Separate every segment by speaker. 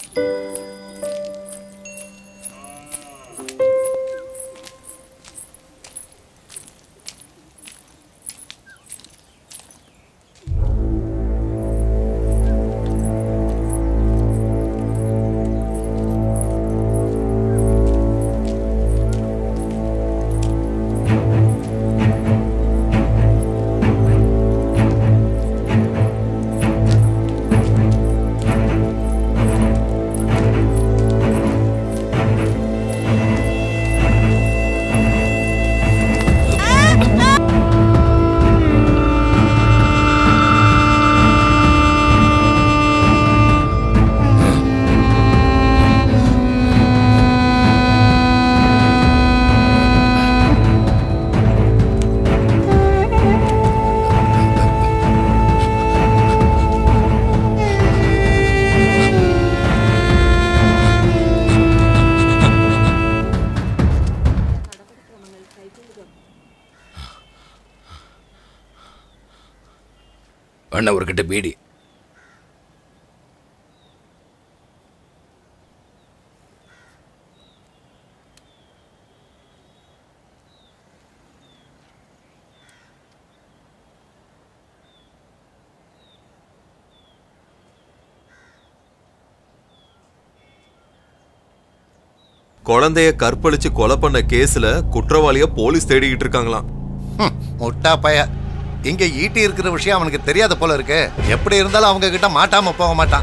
Speaker 1: அண்ணா ஒரு கிட்ட பீடி
Speaker 2: குழந்தைய கற்பழிச்சு கொலை பண்ண கேஸ்ல குற்றவாளிய போலீஸ் தேடிக்கிட்டு இருக்காங்களாம்
Speaker 3: ஹம், முட்டா பைய இங்க ஈட்டி இருக்கிற விஷயம் அவனுக்கு தெரியாத போல இருக்கு எப்படி இருந்தாலும் அவங்க கிட்ட மாட்டாம போக மாட்டான்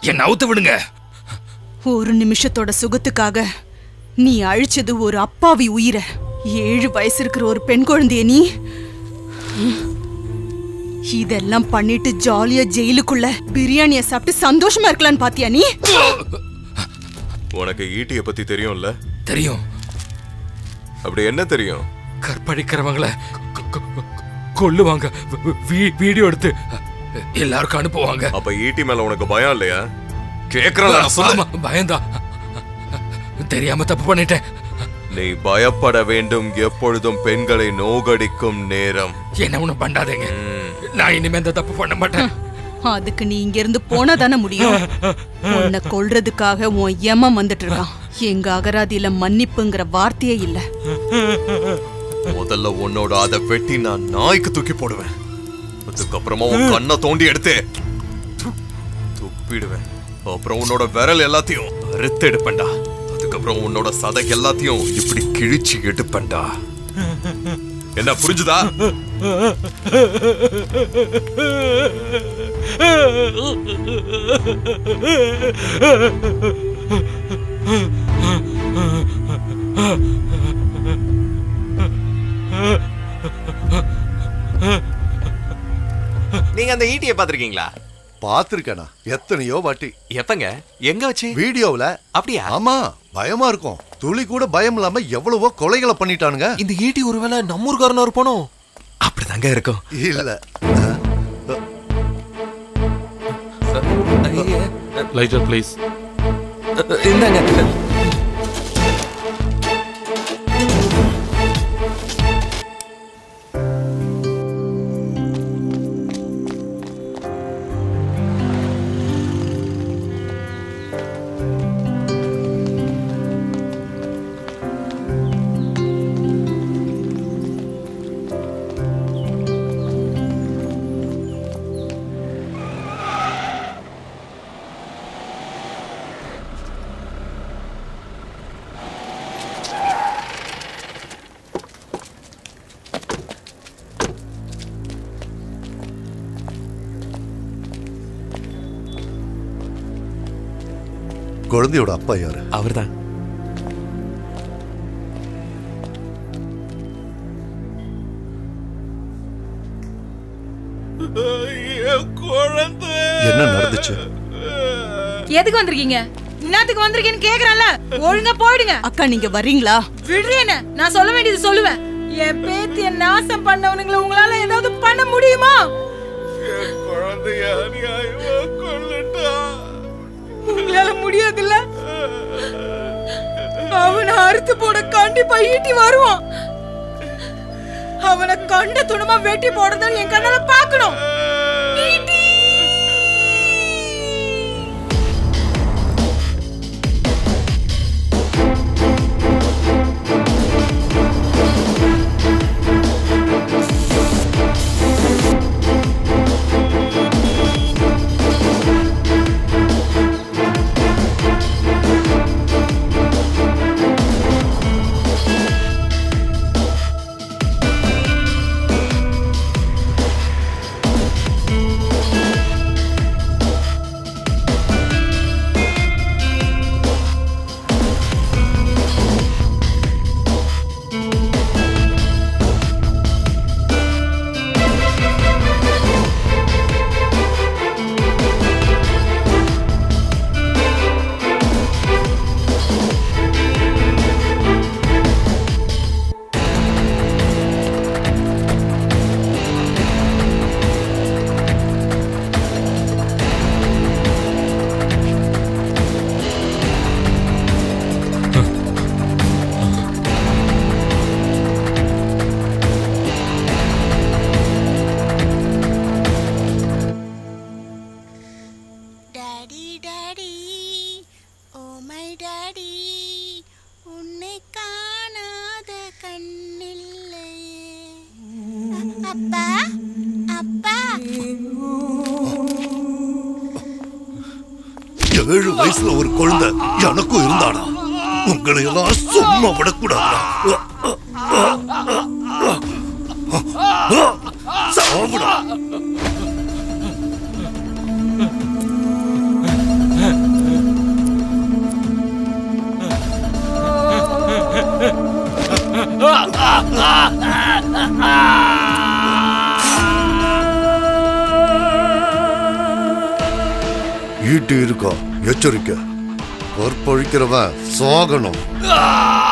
Speaker 1: என்ன அவுத்து விடுங்க
Speaker 4: ஒரு நிமிஷத்தோட சுகத்துக்காக நீ அழிச்சது ஒரு அப்பாவி உயிரை ஏழு வயசு இருக்கிற ஒரு பெண் குழந்தைய நீ இதெல்லாம் பண்ணிட்டு ஜாலியா ஜெயிலுக்குள்ள பிரியாணிய சாப்பிட்டு சந்தோஷமா இருக்கலாம்னு பாத்தியா நீ
Speaker 2: உனக்கு ஈட்டிய பத்தி தெரியும்ல
Speaker 1: தெரியும்
Speaker 2: அப்படி என்ன தெரியும்
Speaker 1: கற்பழிக்கிறவங்கள கொ- கொ- கொ- கொல்லுவாங்க வி- வி- வீடியோ எடுத்து எல்லாருக்கும் அனுப்புவாங்க
Speaker 2: அப்ப ஈட்டி மேல உனக்கு பயம் இல்லையா கேக்குறல சொல்ல
Speaker 1: ஆமா பயந்தா தெரியாம தப்பு பண்ணிட்டேன்
Speaker 2: நீ பயப்பட வேண்டும் எப்பொழுதும் பெண்களை நோகடிக்கும் நேரம்
Speaker 1: என்ன ஒண்ணும் பண்ணாதீங்க நான் இனிமே இந்த தப்பு பண்ண மாட்டேன்
Speaker 4: அதுக்கு நீ இங்க இருந்து போனா தானே முடியும் உன்னை கொல்றதுக்காக உன் யமம் வந்துட்டு இருக்கான் எங்க அகராதியில மன்னிப்புங்கிற வார்த்தையே இல்ல
Speaker 2: முதல்ல உன்னோட அதை வெட்டி நான் நாய்க்கு தூக்கி போடுவேன் அதுக்கப்புறமா உன் கண்ணை தோண்டி எடுத்து து- துப்பிடுவேன் அப்புறம் உன்னோட விரல் எல்லாத்தையும் அறுத்து எடுப்பேன்டா அதுக்கப்புறம் உன்னோட சதை எல்லாத்தையும் இப்படி கிழிச்சு எடுப்பேன்டா என்ன புரிஞ்சுதா
Speaker 5: நீங்க அந்த ஈட்டியை பாத்திருக்கீங்களா
Speaker 3: பார்த்திருக்கேனா எத்தனையோ வாட்டி
Speaker 5: எப்பங்க எங்க வச்சு
Speaker 3: வீடியோவுல
Speaker 5: அப்படியா
Speaker 3: ஆமா பயமா இருக்கும் துளி கூட பயம் இல்லாம எவ்வளவோ கொலைகளை பண்ணிட்டானுங்க
Speaker 5: இந்த ஈட்டி ஒருவேளை நம்ம ஊர்காரனா இருப்பானோ அப்படிதாங்க இருக்கும்
Speaker 3: இல்ல
Speaker 6: லைட்டர் ப்ளீஸ்
Speaker 5: இந்தாங்க
Speaker 3: குழந்தையோட அப்பா யாரு
Speaker 5: அவர்தான்
Speaker 3: என்ன நடந்துச்சு
Speaker 7: எதுக்கு வந்திருக்கீங்க என்னத்துக்கு வந்திருக்கீங்கன்னு கேக்குறேன்ல ஒழுங்கா போயிடுங்க
Speaker 4: அக்கா நீங்க வர்றீங்களா
Speaker 7: விடுறேன்னு நான் சொல்ல வேண்டியது சொல்லுவேன் என் பேத்திய நாசம் பண்ணவனுங்களை உங்களால ஏதாவது பண்ண முடியுமா உங்களால முடியாதுல்ல அவனை அறுத்து போட கண்டிப்பா ஈட்டி வருவான் அவனை கண்ட துணமா வெட்டி போடுறத என் கண்ணால பாக்கணும் ஈட்டி
Speaker 8: daddy daddy O my daddy உன்னை காணாத கண்ணில்லை அப்பா அப்பா
Speaker 3: ஏழு வயசுல ஒரு குழந்தை எனக்கும் இருந்தாடா உங்களை எல்லாம் சும்மா விடக்கூடாதுடா சாவுடா ஈட்டு இருக்கா எச்சரிக்கை கற்பழிக்கிறவன் சாகணும்
Speaker 1: ஆ